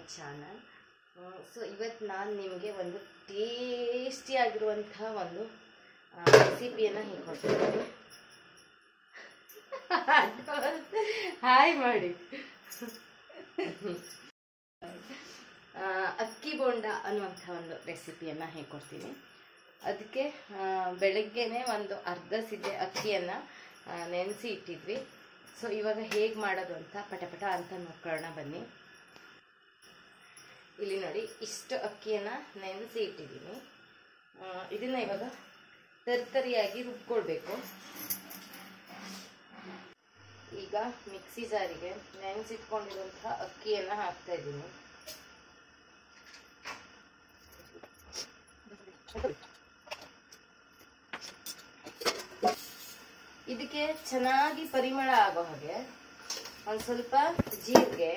Channel so ಇವತ್ತು ನಾನು ನಿಮಗೆ ಒಂದು ಟೇಸ್ಟಿಯಾಗಿರುವಂಥ ಒಂದು ರೆಸಿಪಿಯನ್ನು ಹೇಳ್ಕೊಡ್ತಿದ್ದೀನಿ ಹಾಯ್ ಮಾಡಿ ಆ, ಅಕ್ಕಿ ಬೋಂಡ ಅನ್ನುವಂಥ ಒಂದು ರೆಸಿಪಿಯನ್ನು ಹೇಳ್ಕೊಡ್ತೀನಿ ಅದಕ್ಕೆ ಆ, ಬೆಳಗ್ಗೆನೆ ಒಂದು ಅರ್ಧ ಸಿದೆ ಅಕ್ಕಿಯನ್ನು ನೆನೆಸಿ ಇಟ್ಟಿದ್ವಿ ಸೊ ಇವಾಗ ಹೇಗೆ ಮಾಡೋದು ಅಂತ ಪಟಪಟ ಅಂತ ನೋಡ್ಕೊಳ್ಳೋಣ ಬನ್ನಿ ಇಲ್ಲಿ ನೋಡಿ ಇಷ್ಟು ಅಕ್ಕಿಯನ್ನು ನೆನೆಸಿ ಇಟ್ಟಿದ್ದೀನಿ ಆ, ಇದನ್ನ ಇವಾಗ ತರ್ತರಿಯಾಗಿ ರುಬ್ಕೊಳ್ಬೇಕು ಈಗ ಮಿಕ್ಸಿ ಜಾರಿಗೆ ನೆನೆಸಿಟ್ಕೊಂಡಿರುವಂತಹ ಅಕ್ಕಿಯನ್ನು ಹಾಕ್ತಾ ಇದ್ದೀನಿ ಇದಕ್ಕೆ ಚೆನ್ನಾಗಿ ಪರಿಮಳ ಆಗೋ ಹಾಗೆ ಒಂದು ಸ್ವಲ್ಪ ಜೀರಿಗೆ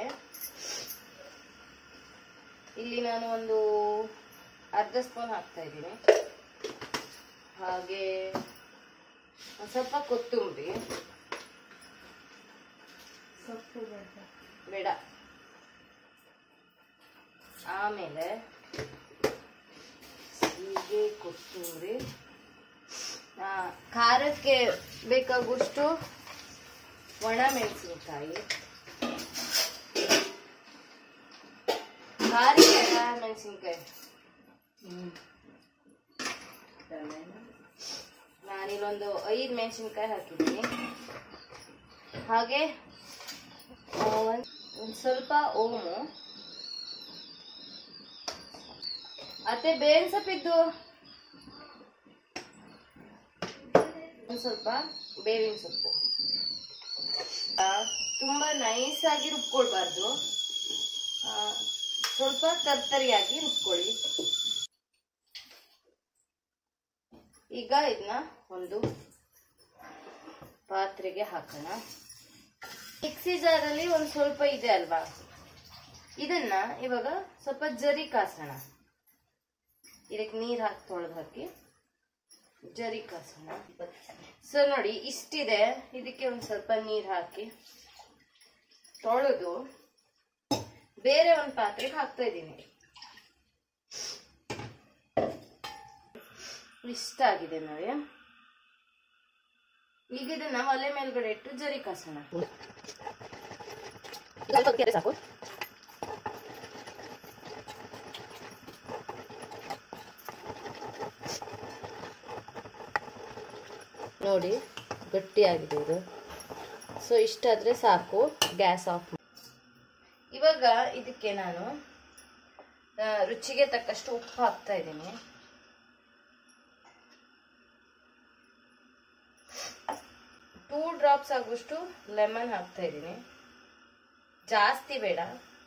ಇಲ್ಲಿ ನಾನು ಒಂದು ಅರ್ಧ ಸ್ಪೂನ್ ಹಾಕ್ತಾ ಇದ್ದೀನಿ ಹಾಗೆ ಒಂದು ಸ್ವಲ್ಪ ಕೊತ್ತಂಬರಿ ಸೊಪ್ಪು ಬೇಡ ಬೇಡ ಆಮೇಲೆ ಹೀಗೆ ಕೊತ್ತಂಬರಿ ಆ, ಖಾರಕ್ಕೆ ಬೇಕಾಗುವಷ್ಟು ಒಣ ಮೆಣಸಿನಕಾಯಿ ಖಾರಕ್ಕೆ ಒಣ ಮೆಣಸಿನಕಾಯಿ ನಾನಿಲ್ಲೊಂದು ಐದು ಮೆಣಸಿನ್ಕಾಯಿ ಹಾಕಿದ್ದೀನಿ ಹಾಗೆ ಒಂದು ಸ್ವಲ್ಪ ಓಮು ಮತ್ತೆ ಬೇವಿನ ಸೊಪ್ಪಿದ್ದು ಒಂದು ಸ್ವಲ್ಪ ಬೇವಿನ ಸೊಪ್ಪು ಆ, ತುಂಬಾ ನೈಸ್ ಆಗಿ ರುಬ್ಕೊಳ್ಬಾರ್ದು ಆ, ಸ್ವಲ್ಪ ತರ್ತರಿಯಾಗಿ ರುಬ್ಕೊಳ್ಳಿ ಈಗ ಇದನ್ನ ಒಂದು ಪಾತ್ರೆಗೆ ಹಾಕೋಣ ಮಿಕ್ಸಿ ಜಾರಲ್ಲಿ ಒಂದು ಸ್ವಲ್ಪ ಇದೆ ಅಲ್ವಾ ಇದನ್ನ ಇವಾಗ ಸ್ವಲ್ಪ ಜರಿ ಕಾಸೋಣ ಇದಕ್ಕೆ ನೀರು ಹಾಕಿ ತೊಳೆದು ಹಾಕಿ ಜರಿ ಕಾಸೋಣ ಸೊ ನೋಡಿ ಇಷ್ಟಿದೆ ಇದಕ್ಕೆ ಒಂದು ಸ್ವಲ್ಪ ನೀರು ಹಾಕಿ ತೊಳೆದು ಬೇರೆ ಒಂದು ಪಾತ್ರೆಗೆ ಹಾಕ್ತಾ ಇದ್ದೀನಿ ಇಷ್ಟ ಆಗಿದೆ ನೋಡಿ ಈಗ ಇದನ್ನ ಒಲೆ ಮೇಲ್ಗಡೆ ಇಟ್ಟು ಜರಿ ಕಾಸೋಣ ಸಾಕು ನೋಡಿ ಗಟ್ಟಿಯಾಗಿದೆ ಇದು ಸೊ ಇಷ್ಟಾದರೆ ಸಾಕು ಗ್ಯಾಸ್ ಆಫ್ ಇವಾಗ ಇದಕ್ಕೆ ನಾನು ಆ, ರುಚಿಗೆ ತಕ್ಕಷ್ಟು ಉಪ್ಪು ಹಾಕ್ತಾ ಇದ್ದೀನಿ ಟೂ ಡ್ರಾಪ್ಸ್ ಆಗುವಷ್ಟು ಲೆಮನ್ ಹಾಕ್ತಾ ಇದ್ದೀನಿ ಜಾಸ್ತಿ ಬೇಡ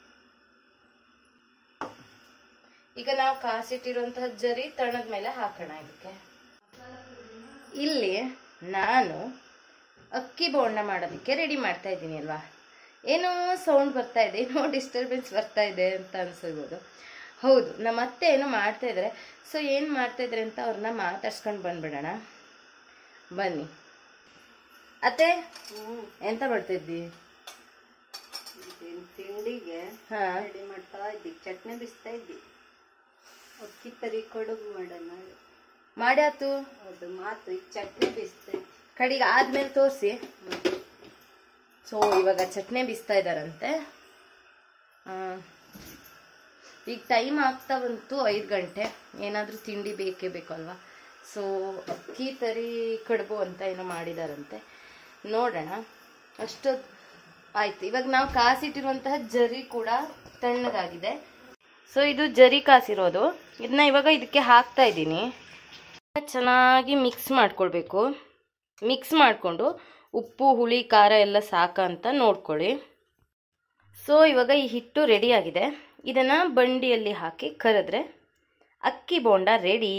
ಈಗ ನಾವು ಕಾಸಿಟ್ಟಿರುವಂತಹ ಜರಿ ತಣದ ಮೇಲೆ ಹಾಕೋಣ ಇದಕ್ಕೆ ಇಲ್ಲಿ ನಾನು ಅಕ್ಕಿ ಬೋಂಡ ಮಾಡೋದಕ್ಕೆ ರೆಡಿ ಮಾಡ್ತಾ ಇದ್ದೀನಿ ಅಲ್ವಾ ಏನೋ ಸೌಂಡ್ ಬರ್ತಾ ಇದೆ ಏನೋ ಡಿಸ್ಟರ್ಬೆನ್ಸ್ ಬರ್ತಾ ಇದೆ ಅಂತ ಅನ್ಸಿರ್ಬೋದು ಹೌದು ನಮ್ಮ ಅತ್ತೆ ಏನೋ ಮಾಡ್ತಾ ಇದ್ದಾರೆ ಸೊ ಏನು ಮಾಡ್ತಾ ಇದ್ದಾರೆ ಅಂತ ಅವ್ರನ್ನ ಮಾತಾಡ್ಸ್ಕೊಂಡು ಬಂದ್ಬಿಡೋಣ ಬನ್ನಿ ಅತ್ತೆ ಎಂತ ಮಾಡ್ತಾ ಇದ್ದಿ ಇದೇನ್ ತಿಂಡಿಗೆ ಹಾ ರೆಡಿ ಮಾಡ್ತಾ ಇದ್ದಿ ಚಟ್ನಿ ಬಿಸ್ತಾ ಇದ್ದಿ ಅಕ್ಕಿ ತರಿ ಕಡುಬು ಮಾಡೋಣ ಮಾಡ್ಯಾತು ಅದು ಮಾತು ಈಗ ಚಟ್ನಿ ಬಿಸ್ತಾ ಇದ್ದಿ ಕಡೆಗೆ ಆದ್ಮೇಲೆ ತೋರಿಸಿ ಸೊ ಇವಾಗ ಚಟ್ನಿ ಬಿಸ್ತಾ ಇದ್ದಾರಂತೆ ಆ, ಈಗ ಟೈಮ್ ಆಗ್ತಾ ಬಂತು ಐದು ಗಂಟೆ ಏನಾದರೂ ತಿಂಡಿ ಬೇಕೇ ಬೇಕು ಅಲ್ವಾ ಸೊ ಅಕ್ಕಿ ತರಿ ಕಡುಬು ಅಂತ ಏನೋ ಮಾಡಿದಾರಂತೆ ನೋಡೋಣ ಅಷ್ಟೊತ್ತು ಆಯ್ತು ಇವಾಗ ನಾವು ಕಾಸಿಟ್ಟಿರುವಂತಹ ಜರಿ ಕೂಡ ತಣ್ಣಗಾಗಿದೆ ಸೊ ಇದು ಜರಿ ಕಾಸಿರೋದು ಇದನ್ನ ಇವಾಗ ಇದಕ್ಕೆ ಹಾಕ್ತಾ ಇದ್ದೀನಿ ಚೆನ್ನಾಗಿ ಮಿಕ್ಸ್ ಮಾಡ್ಕೊಳ್ಬೇಕು ಮಿಕ್ಸ್ ಮಾಡಿಕೊಂಡು ಉಪ್ಪು ಹುಳಿ ಖಾರ ಎಲ್ಲ ಸಾಕಾ ಅಂತ ನೋಡ್ಕೊಳ್ಳಿ ಸೊ ಇವಾಗ ಈ ಹಿಟ್ಟು ರೆಡಿಯಾಗಿದೆ ಇದನ್ನು ಬಂಡಿಯಲ್ಲಿ ಹಾಕಿ ಕರೆದ್ರೆ ಅಕ್ಕಿ ಬೋಂಡ ರೆಡಿ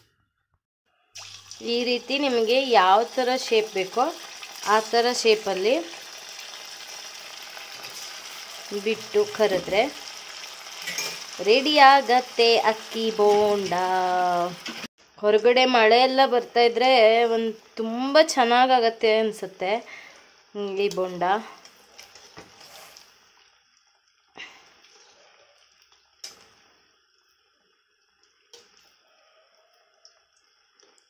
ಈ ರೀತಿ ನಿಮಗೆ ಯಾವ ಥರ ಶೇಪ್ ಬೇಕೋ ಆ ಥರ ಶೇಪಲ್ಲಿ ಬಿಟ್ಟು ಕರೆದ್ರೆ ರೆಡಿ ಆಗತ್ತೆ ಅಕ್ಕಿ ಬೋಂಡ ಹೊರಗಡೆ ಮಳೆ ಎಲ್ಲ ಬರ್ತಾ ಇದ್ರೆ ಒಂದು ತುಂಬ ಚೆನ್ನಾಗಾಗತ್ತೆ ಅನಿಸುತ್ತೆ ಈ ಬೋಂಡ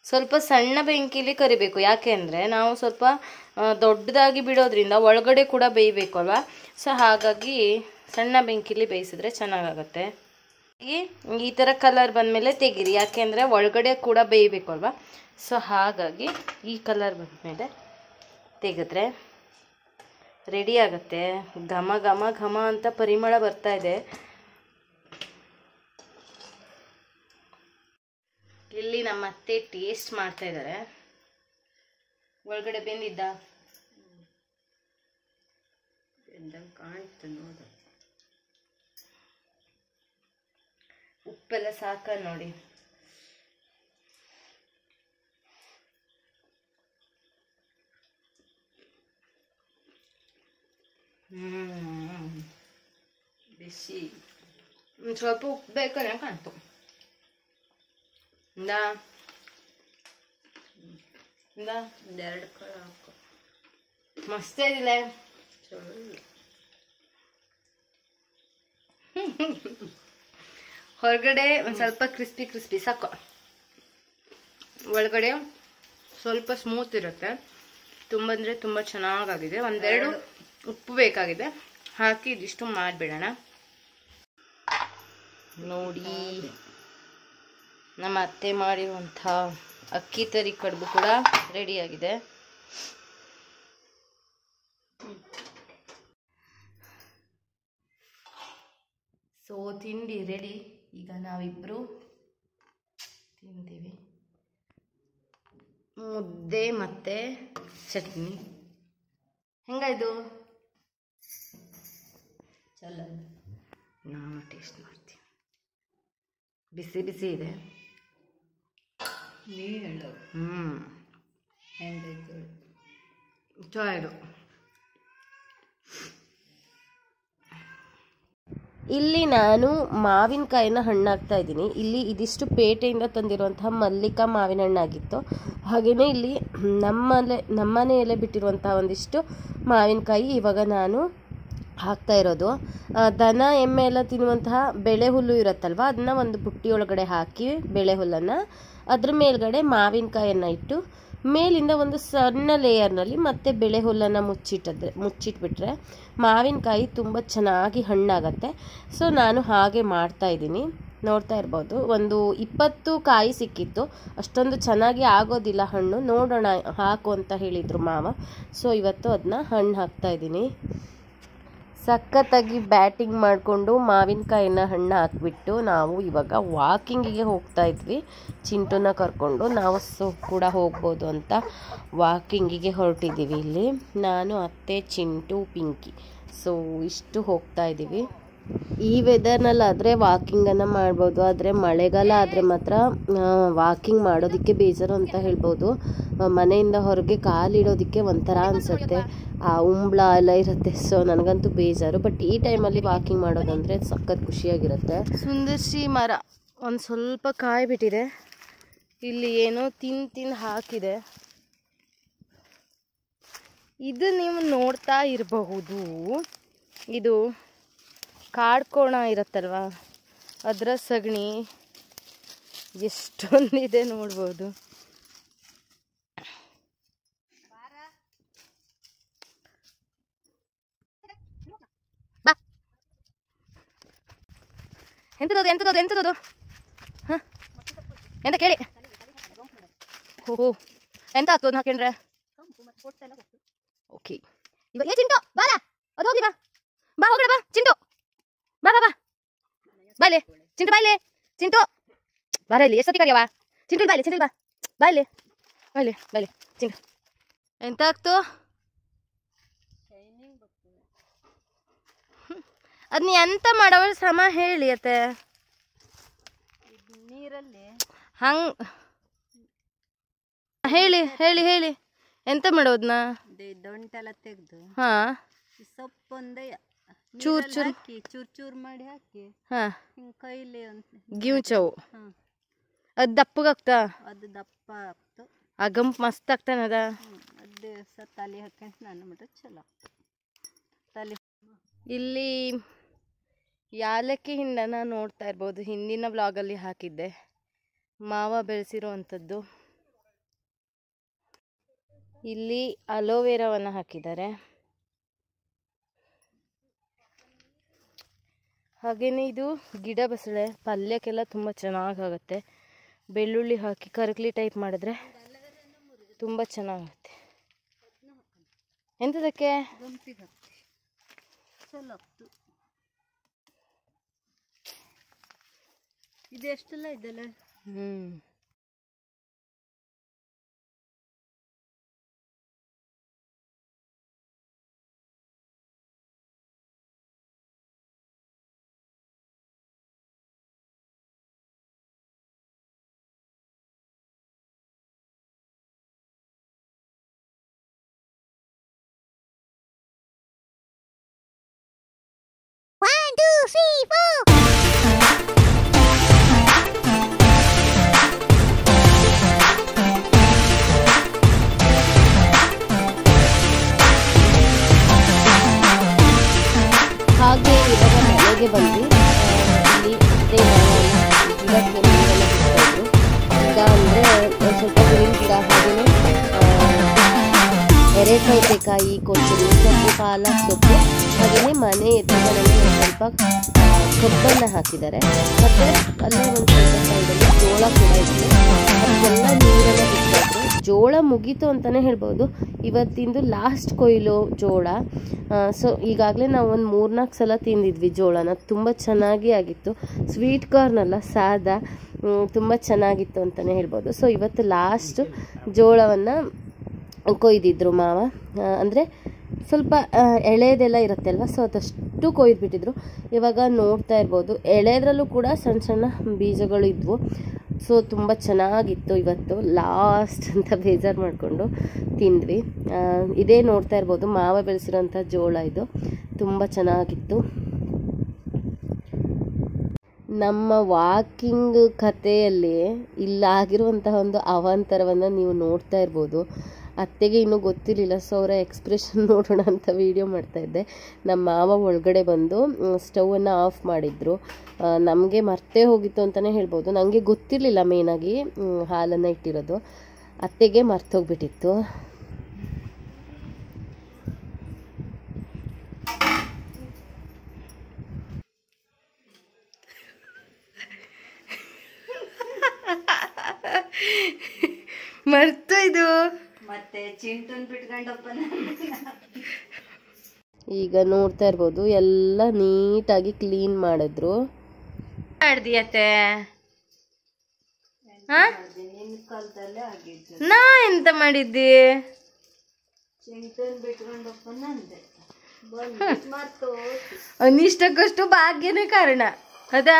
ಸ್ವಲ್ಪ ಸಣ್ಣ ಬೆಂಕಿಲಿ ಕರಿಬೇಕು ಯಾಕೆ ಅಂದರೆ ನಾವು ಸ್ವಲ್ಪ ಆ, ದೊಡ್ಡದಾಗಿ ಬಿಡೋದ್ರಿಂದ ಒಳಗಡೆ ಕೂಡ ಬೇಯಬೇಕು ಅಲ್ವಾ ಸೊ ಹಾಗಾಗಿ ಸಣ್ಣ ಬೆಂಕಿಲಿ ಬೇಯಿಸಿದ್ರೆ ಚೆನ್ನಾಗಾಗತ್ತೆ ಈ ಈ ಥರ ಕಲರ್ ಬಂದಮೇಲೆ ತೆಗೀರಿ ಯಾಕೆಂದರೆ ಒಳಗಡೆ ಕೂಡ ಬೇಯಬೇಕು ಅಲ್ವಾ ಸೊ ಹಾಗಾಗಿ ಈ ಕಲರ್ ಬಂದಮೇಲೆ ತೆಗೆದ್ರೆ ರೆಡಿ ಆಗುತ್ತೆ ಘಮ ಘಮ ಘಮ ಅಂತ ಪರಿಮಳ ಬರ್ತಾ ಇದೆ ಇಲ್ಲಿ ನಮ್ಮ ಅತ್ತೆ ಟೇಸ್ಟ್ ಮಾಡ್ತಾ ಇದ್ದಾರೆ ಒಳಗಡೆ ಬೆಂದಿದ್ದ ಎಂದಂಗೆ ಕಾಣ್ತು ನೋಡು ಉಪ್ಪೆಲ್ಲ ಸಾಕ ನೋಡಿ ಹ್ಮ್ ಬಿಸಿ ಒಂದ್ ಸ್ವಲ್ಪ ಉಪ್ಪು ಬೇಕಲ್ಲ ಕಾಣ್ತು ಇಂದ ಇಂದ ಒಂದೆರಡು ಕಾಳು ಹಾಕು ಮಸ್ತ್ ಇದಿಲ್ಲ ಚಲೋ ಹೊರಗಡೆ ಒಂದು ಸ್ವಲ್ಪ ಕ್ರಿಸ್ಪಿ ಕ್ರಿಸ್ಪಿ ಸಾಕು ಒಳಗಡೆ ಸ್ವಲ್ಪ ಸ್ಮೂತ್ ಇರುತ್ತೆ ತುಂಬ ಅಂದರೆ ತುಂಬ ಚೆನ್ನಾಗಾಗಿದೆ ಒಂದೆರಡು ಉಪ್ಪು ಬೇಕಾಗಿದೆ ಹಾಕಿ ಇದಿಷ್ಟು ಮಾಡಿಬಿಡೋಣ ನೋಡಿ ನಮ್ಮ ಅತ್ತೆ ಮಾಡಿರುವಂಥ ಅಕ್ಕಿ ತರಿ ಕಡುಬು ಕೂಡ ರೆಡಿಯಾಗಿದೆ ಸೊ ತಿಂಡಿ ರೆಡಿ ಈಗ ನಾವಿಬ್ಬರು ತಿಂತೀವಿ ಮುದ್ದೆ ಮತ್ತೆ ಚಟ್ನಿ ಹೆಂಗಾಯ್ತು ಚಲೋ ನಾನು ಟೇಸ್ಟ್ ಮಾಡ್ತೀನಿ ಬಿಸಿ ಬಿಸಿ ಇದೆ ನೀ ಹೇಳು ಹ್ಞೂ ಹೆಂಗಾಯ್ತು ಚೆನ್ನಾಗಿರು ಇಲ್ಲಿ ನಾನು ಮಾವಿನಕಾಯಿನ ಹಣ್ಣಾಗ್ತಾ ಇದ್ದೀನಿ ಇಲ್ಲಿ ಇದಿಷ್ಟು ಪೇಟೆಯಿಂದ ತಂದಿರುವಂತಹ ಮಲ್ಲಿಕಾ ಮಾವಿನ ಹಣ್ಣಾಗಿತ್ತು ಹಾಗೆಯೇ ಇಲ್ಲಿ ನಮ್ಮನೆ ನಮ್ಮನೆಯಲ್ಲೇ ಬಿಟ್ಟಿರುವಂತಹ ಒಂದಿಷ್ಟು ಮಾವಿನಕಾಯಿ ಇವಾಗ ನಾನು ಹಾಕ್ತಾ ಇರೋದು ಆ, ದನ ಎಮ್ಮೆ ಎಲ್ಲ ತಿನ್ನುವಂತಹ ಬೆಳೆ ಹುಲ್ಲು ಇರುತ್ತಲ್ವ ಅದನ್ನ ಒಂದು ಬುಟ್ಟಿ ಒಳಗಡೆ ಹಾಕಿ ಬೆಳೆ ಹುಲ್ಲನ್ನು ಅದ್ರ ಮೇಲ್ಗಡೆ ಮಾವಿನಕಾಯನ್ನು ಇಟ್ಟು ಮೇಲಿಂದ ಒಂದು ಸಣ್ಣ ಲೇಯರ್ನಲ್ಲಿ ಮತ್ತೆ ಬೆಳೆ ಹುಲ್ಲನ್ನು ಮುಚ್ಚಿಟ್ಟಿದ್ರೆ ಮುಚ್ಚಿಟ್ಬಿಟ್ರೆ ಮಾವಿನಕಾಯಿ ತುಂಬ ಚೆನ್ನಾಗಿ ಹಣ್ಣಾಗತ್ತೆ ಸೊ ನಾನು ಹಾಗೆ ಮಾಡ್ತಾ ಇದ್ದೀನಿ ನೋಡ್ತಾ ಇರ್ಬೋದು ಒಂದು ಇಪ್ಪತ್ತು ಕಾಯಿ ಸಿಕ್ಕಿತ್ತು ಅಷ್ಟೊಂದು ಚೆನ್ನಾಗಿ ಆಗೋದಿಲ್ಲ ಹಣ್ಣು ನೋಡೋಣ ಹಾಕು ಅಂತ ಹೇಳಿದರು ಮಾವ ಸೊ ಇವತ್ತು ಅದನ್ನ ಹಣ್ಣು ಹಾಕ್ತಾ ಇದ್ದೀನಿ ಸಖತ್ತಾಗಿ ಬ್ಯಾಟಿಂಗ್ ಮಾಡಿಕೊಂಡು ಮಾವಿನಕಾಯಿನ ಹಣ್ಣು ಹಾಕ್ಬಿಟ್ಟು ನಾವು ಇವಾಗ ವಾಕಿಂಗಿಗೆ ಹೋಗ್ತಾ ಇದ್ವಿ ಚಿಂಟುನ ಕರ್ಕೊಂಡು ನಾವು ಸೊ ಕೂಡ ಹೋಗ್ಬೋದು ಅಂತ ವಾಕಿಂಗಿಗೆ ಹೊರಟಿದ್ದೀವಿ ಇಲ್ಲಿ ನಾನು ಅತ್ತೆ ಚಿಂಟು ಪಿಂಕಿ ಸೊ ಇಷ್ಟು ಹೋಗ್ತಾ ಇದ್ದೀವಿ ಈ ವೆದರ್ನಲ್ಲಾದರೆ ವಾಕಿಂಗನ್ನು ಮಾಡ್ಬೋದು ಆದರೆ ಮಳೆಗಾಲ ಆದರೆ ಮಾತ್ರ ವಾಕಿಂಗ್ ಮಾಡೋದಕ್ಕೆ ಬೇಜಾರು ಅಂತ ಹೇಳ್ಬೋದು ಆ, ಮನೆಯಿಂದ ಹೊರಗೆ ಕಾಲಿಡೋದಕ್ಕೆ ಒಂಥರ ಅನಿಸುತ್ತೆ ಆ ಉಂಬ್ಳ ಎಲ್ಲ ಇರುತ್ತೆ ಸೊ ನನಗಂತೂ ಬೇಜಾರು ಬಟ್ ಈ ಟೈಮಲ್ಲಿ ವಾಕಿಂಗ್ ಮಾಡೋದಂದರೆ ಸಖತ್ ಖುಷಿಯಾಗಿರುತ್ತೆ ಸುಂದರ್ಶಿ ಮರ ಒಂದು ಸ್ವಲ್ಪ ಕಾಯಿ ಬಿಟ್ಟಿದೆ ಇಲ್ಲಿ ಏನೋ ತಿನ್ ತಿನ್ ಹಾಕಿದೆ ಇದು ನೀವು ನೋಡ್ತಾ ಇರಬಹುದು ಇದು ಕಾಡ್ಕೋಣ ಇರುತ್ತಲ್ವಾ ಅದರ ಸಗಣಿ ಎಷ್ಟೊಂದಿದೆ ನೋಡ್ಬೋದು ಬಾ ಎಂತದದು ಎಂತದದು ಎಂತದದು ಹ ಎಂತ ಕೇಳಿ ಓಹೋ ಎಂತ ಆಗ್ತದೆ ಹಾಕೊಂಡ್ರೆ ಓಕೆ ಇವಾಗ ಏ ಚಿಂಟು ಬಾರ ಅದು ಹೋಗಿ ಬಾ ಬಾ ಹೋಗ್ರ ಬಾ ಚಿಂಟು ಬಾ ಬಾ ಬಾ ಬಾಯ್ಲೆ ಚಿಂಟು ಬಾಯ್ಲೆ ಚಿಂಟು ಬಾರ ಇಲ್ಲಿ ಎಷ್ಟೊತ್ತಿ ಕರಿಯವಾ ಚಿಂಟು ಬಾಯ್ಲೆ ಚಿಂಟು ಬಾ ಬಾಯ್ಲೆ ಬಾಯ್ಲೆ ಬಾಯ್ಲೆ ಚಿಂಟು ಎಂತ ಆಗ್ತು ಅದ್ ನೀ ಎಂತ ಮಾಡವ ಶ್ರಮ ಹೇಳಿ ಅತ್ತೆ ನೀರಲ್ಲಿ ಹಂಗ್ ಹೇಳಿ ಹೇಳಿ ಹೇಳಿ ಎಂತ ಮಾಡೋದ್ನ ದೊಂಟೆಲ್ಲ ತೆಗೆದು ಹಾ ಸೊಪ್ಪೊಂದೇ ಚೂರ್ ನೀರಲ್ಲಿ ಚೂರ್. ಹಾಕಿ ಚೂರ್ ಚೂರ್ ಮಾಡಿ ಹಾಕಿ ಹಾ ಹಿಂಗ್ ಕೈಲಿ ಅಂತ ಗಿವ್ಚವು ಹಾ ಅದ್ ದಪ್ಪಗಾಗ್ತಾ ಅದು ದಪ್ಪ ಆಗ್ತು ಆ ಗಂಪ್ ಮಸ್ತ್ ಆಗ್ತಾನದ ಹ್ಮ್ ಅದೇ ಸ ತಲೆ ಹಾಕೊಂಡು ಸ್ನಾನ ಮಾಡ್ರೆ ಚಲೋ ತಲೆ ಇಲ್ಲಿ ಯಾಲಕ್ಕಿ ಹಿಂಡನ ನೋಡ್ತಾ ಇರ್ಬೋದು ಹಿಂದಿನ ವ್ಲಾಗಲ್ಲಿ ಹಾಕಿದ್ದೆ ಮಾವ ಬೆಳೆಸಿರೋ ಅಂಥದ್ದು ಇಲ್ಲಿ ಅಲೋವೆರಾವನ್ನು ಹಾಕಿದ್ದಾರೆ ಹಾಗೆಯೇ ಇದು ಗಿಡ ಬಸಳೆ ಪಲ್ಯಕ್ಕೆಲ್ಲ ತುಂಬ ಚೆನ್ನಾಗಾಗುತ್ತೆ ಬೆಳ್ಳುಳ್ಳಿ ಹಾಕಿ ಕರಕ್ಲಿ ಟೈಪ್ ಮಾಡಿದ್ರೆ ತುಂಬ ಚೆನ್ನಾಗುತ್ತೆ ಎಂಥದಕ್ಕೆ ಗಂಪಿಗೆ ಹಾಕ್ತಿ ಚಲೋ ಆಗ್ತು ಇದೆಷ್ಟೆಲ್ಲ ಇದೆಲ್ಲ ಹ್ಞೂ ಹಾಗೆ ಇವಾಗ ಮನೆಗೆ ಬಂದ್ವಿ ಆ, ಇಲ್ಲಿ ಅದೇ ನಾವು ಗಿಡಕ್ಕೆ ನೀರೆಲ್ಲ ಬಿಡ್ತಾಯಿದ್ರು ಈಗ ಅಂದರೆ ಸ್ವಲ್ಪ ಹೂವಿನ ಗಿಡ ಹಾಗೆಯೇ ಎರೆ ಸೌತೆಕಾಯಿ ಕೊತ್ತಂಬರಿ ಸೊಪ್ಪು ಪಾಲಕ್ ಸೊಪ್ಪು ಹಾಗೆಯೇ ಮನೆ ಎದುರುಗಡೆ ಒಂದು ಸ್ವಲ್ಪ ಆ, ಕಬ್ಬನ್ನು ಹಾಕಿದ್ದಾರೆ ಮತ್ತು ಅಲ್ಲೇ ಒಂದು ಸ್ವಲ್ಪ ಸೈಡಲ್ಲಿ ಜೋಳ ಕೂಡ ಇತ್ತು ಅದಕ್ಕೆಲ್ಲ ನೀರೆಲ್ಲ ಬಿಡ್ತಾಯಿದ್ರು ಜೋಳ ಮುಗೀತು ಅಂತಲೇ ಹೇಳ್ಬೋದು ಇವತ್ತಿಂದು ಲಾಸ್ಟ್ ಕೊಯ್ಲು ಜೋಳ ಸೊ ಈಗಾಗಲೇ ನಾವು ಒಂದು ಮೂರ್ನಾಲ್ಕು ಸಲ ತಿಂದಿದ್ವಿ ಜೋಳನ ತುಂಬ ಚೆನ್ನಾಗಿ ಆಗಿತ್ತು ಸ್ವೀಟ್ ಕಾರ್ನ್ ಅಲ್ಲ ಸಾದಾ ತುಂಬ ಚೆನ್ನಾಗಿತ್ತು ಅಂತಲೇ ಹೇಳ್ಬೋದು ಸೊ ಇವತ್ತು ಲಾಸ್ಟ್ ಜೋಳವನ್ನು ಕೊಯ್ದಿದ್ರು ಮಾವ ಅಂದರೆ ಸ್ವಲ್ಪ ಆ, ಎಳೆದೆಲ್ಲ ಇರುತ್ತೆ ಅಲ್ವಾ ಸೊ ಅದಷ್ಟು ಕೊಯ್ದುಬಿಟ್ಟಿದ್ರು ಇವಾಗ ನೋಡ್ತಾ ಇರ್ಬೋದು ಎಳೆದ್ರಲ್ಲೂ ಕೂಡ ಸಣ್ಣ ಸಣ್ಣ ಬೀಜಗಳು ಇದ್ವು ಸೊ ತುಂಬ ಚೆನ್ನಾಗಿತ್ತು ಇವತ್ತು ಲಾಸ್ಟ್ ಅಂತ ಬೇಜಾರು ಮಾಡಿಕೊಂಡು ತಿಂದ್ವಿ ಆ, ಇದೇ ನೋಡ್ತಾ ಇರ್ಬೋದು ಮಾವ ಬೆಳೆಸಿರೋಂಥ ಜೋಳ ಇದು ತುಂಬ ಚೆನ್ನಾಗಿತ್ತು ನಮ್ಮ ವಾಕಿಂಗ್ ಕಥೆಯಲ್ಲಿ ಇಲ್ಲಾಗಿರುವಂತಹ ಒಂದು ಅವಾಂತರವನ್ನು ನೀವು ನೋಡ್ತಾ ಇರ್ಬೋದು ಅತ್ತೆಗೆ ಇನ್ನೂ ಗೊತ್ತಿರಲಿಲ್ಲ ಸೊ ಅವರ ಎಕ್ಸ್ಪ್ರೆಷನ್ ನೋಡೋಣ ಅಂತ ವಿಡಿಯೋ ಮಾಡ್ತಾ ಇದ್ದೆ ನಮ್ಮ ಮಾವ ಒಳಗಡೆ ಬಂದು ಸ್ಟವನ್ನು ಆಫ್ ಮಾಡಿದ್ರು ನಮಗೆ ಮರ್ತೇ ಹೋಗಿತ್ತು ಅಂತಲೇ ಹೇಳ್ಬೋದು ನನಗೆ ಗೊತ್ತಿರಲಿಲ್ಲ ಮೇನಾಗಿ ಹಾಲನ್ನು ಇಟ್ಟಿರೋದು ಅತ್ತೆಗೆ ಮರ್ತೋಗ್ಬಿಟ್ಟಿತ್ತು ಮರ್ತು ಇದು ಮತ್ತೆ ಚಿಂಟುನ್ ಬಿಟ್ಕೊಂಡಪ್ಪನ ಈಗ ನೋಡ್ತಾ ಇರ್ಬೋದು ಎಲ್ಲ ನೀಟಾಗಿ ಕ್ಲೀನ್ ಮಾಡಿದ್ರು ಮಾಡ್ದಿಯತ್ತೆ ನಿನ್ನ ಕಾಲದಲ್ಲೇ ಆಗಿದ್ದು ನಾ ಎಂತ ಮಾಡಿದ್ದಿ ಚಿಂಟುನ್ ಬಿಟ್ಕೊಂಡಪ್ಪನ ಅಂದೆ ಬಂದು ಮರ್ತು ಅನಿಷ್ಟಕ್ಕಷ್ಟು ಭಾಗ್ಯನೇ ಕಾರಣ ಹೌದಾ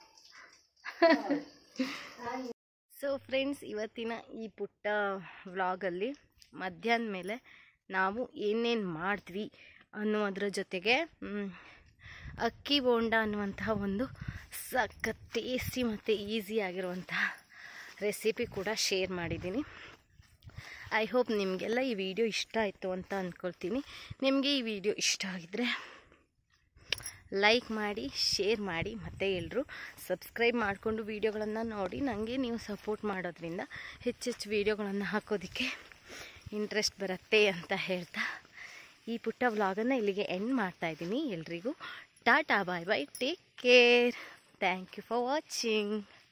ಸೊ ಫ್ರೆಂಡ್ಸ್ ಇವತ್ತಿನ ಈ ಪುಟ್ಟ ವ್ಲಾಗಲ್ಲಿ ಮಧ್ಯಾಹ್ನ ಮೇಲೆ ನಾವು ಏನೇನು ಮಾಡಿದ್ವಿ ಅನ್ನುವುದ್ರ ಜೊತೆಗೆ ಮ್, ಅಕ್ಕಿ ಬೋಂಡ ಅನ್ನುವಂತಹ ಒಂದು ಸಖತ್ ಟೇಸ್ಟಿ ಮತ್ತು ಈಸಿ ಆಗಿರುವಂತಹ ರೆಸಿಪಿ ಕೂಡ ಶೇರ್ ಮಾಡಿದ್ದೀನಿ ಐ ಹೋಪ್ ನಿಮಗೆಲ್ಲ ಈ ವಿಡಿಯೋ ಇಷ್ಟ ಆಯಿತು ಅಂತ ಅಂದ್ಕೊಳ್ತೀನಿ ನಿಮಗೆ ಈ ವಿಡಿಯೋ ಇಷ್ಟ ಆಗಿದ್ರೆ ಲೈಕ್ ಮಾಡಿ ಶೇರ್ ಮಾಡಿ ಮತ್ತು ಎಲ್ಲರೂ ಸಬ್ಸ್ಕ್ರೈಬ್ ಮಾಡಿಕೊಂಡು ವೀಡಿಯೋಗಳನ್ನು ನೋಡಿ ನನಗೆ ನೀವು ಸಪೋರ್ಟ್ ಮಾಡೋದ್ರಿಂದ ಹೆಚ್ಚೆಚ್ಚು ವೀಡಿಯೋಗಳನ್ನು ಹಾಕೋದಕ್ಕೆ ಇಂಟ್ರೆಸ್ಟ್ ಬರುತ್ತೆ ಅಂತ ಹೇಳ್ತಾ ಈ ಪುಟ್ಟ ವ್ಲಾಗನ್ನು ಇಲ್ಲಿಗೆ ಎಂಡ್ ಮಾಡ್ತಾ ಇದ್ದೀನಿ ಎಲ್ರಿಗೂ tata bye bye take care thank you for watching